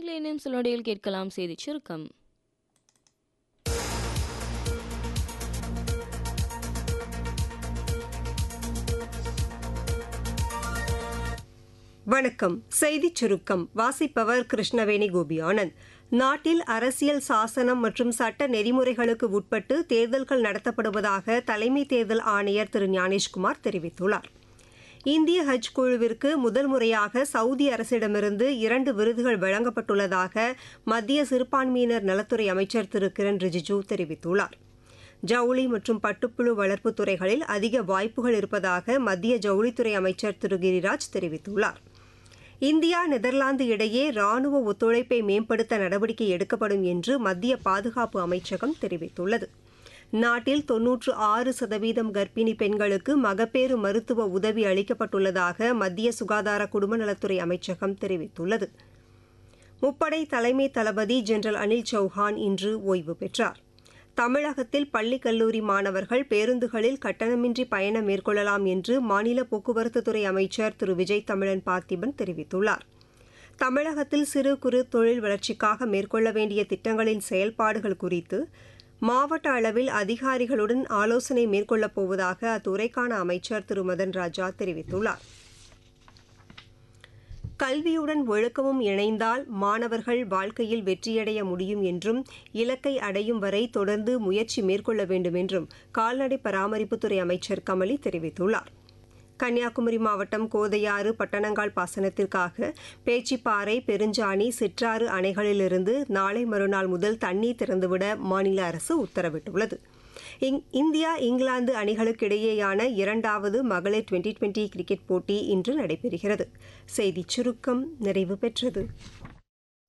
நேரில் இன்னும் சில நொடியில் கேட்கலாம் செய்தி சுருக்கம் வணக்கம் செய்திச் சுருக்கம் வாசிப்பவர் கிருஷ்ணவேணி கோபியானந்த் நாட்டில் அரசியல் சாசனம் மற்றும் சட்ட நெறிமுறைகளுக்கு உட்பட்டு தேர்தல்கள் நடத்தப்படுவதாக தலைமை தேர்தல் ஆணையர் திரு ஞானேஷ்குமார் தெரிவித்துள்ளார் இந்திய ஹஜ் குழுவிற்கு முதல் முறையாக சவுதி அரசிடமிருந்து இரண்டு விருதுகள் வழங்கப்பட்டுள்ளதாக மத்திய சிறுபான்மையினர் நலத்துறை அமைச்சர் திரு கிரண் ரிஜிஜூ தெரிவித்துள்ளார் ஜவுளி மற்றும் பட்டுப்புழு வளர்ப்பு துறைகளில் அதிக வாய்ப்புகள் இருப்பதாக மத்திய ஜவுளித்துறை அமைச்சர் திரு கிரிராஜ் தெரிவித்துள்ளார் இந்தியா நெதர்லாந்து இடையே ராணுவ ஒத்துழைப்பை மேம்படுத்த நடவடிக்கை எடுக்கப்படும் என்று மத்திய பாதுகாப்பு அமைச்சகம் தெரிவித்துள்ளது நாட்டில் தொன்னூற்று ஆறு சதவீதம் கர்ப்பிணி பெண்களுக்கு மகப்பேறு மருத்துவ உதவி அளிக்கப்பட்டுள்ளதாக மத்திய சுகாதார குடும்ப நலத்துறை அமைச்சகம் தெரிவித்துள்ளது முப்படை தலைமை தளபதி ஜெனரல் அனில் சௌஹான் இன்று ஓய்வு பெற்றார் தமிழகத்தில் பள்ளி கல்லூரி மாணவர்கள் பேருந்துகளில் கட்டணமின்றி பயணம் மேற்கொள்ளலாம் என்று மாநில போக்குவரத்துத்துறை அமைச்சர் திரு விஜய் தமிழன் பார்த்திபன் தெரிவித்துள்ளார் தமிழகத்தில் சிறு குறு தொழில் வளர்ச்சிக்காக மேற்கொள்ள வேண்டிய திட்டங்களின் செயல்பாடுகள் குறித்து மாவட்ட அளவில் அதிகாரிகளுடன் ஆலோசனை மேற்கொள்ளப் போவதாக அத்துறைக்கான அமைச்சர் திரு மதன் ராஜா தெரிவித்துள்ளார் கல்வியுடன் ஒழுக்கமும் இணைந்தால் மாணவர்கள் வாழ்க்கையில் வெற்றியடைய முடியும் என்றும் இலக்கை அடையும் வரை தொடர்ந்து முயற்சி மேற்கொள்ள வேண்டும் என்றும் கால்நடை பராமரிப்புத்துறை அமைச்சர் கமலி தெரிவித்துள்ளார் கன்னியாகுமரி மாவட்டம் கோதையாறு பட்டணங்கால் பாசனத்திற்காக பேச்சிப்பாறை பெருஞ்சாணி சிற்றாறு அணைகளிலிருந்து நாளை மறுநாள் முதல் தண்ணீர் திறந்துவிட மாநில அரசு உத்தரவிட்டுள்ளது இந்தியா இங்கிலாந்து அணிகளுக்கிடையேயான இரண்டாவது மகளிர் டுவெண்டி டுவெண்டி கிரிக்கெட் போட்டி இன்று நடைபெறுகிறது செய்திச் சுருக்கம் நிறைவு பெற்றது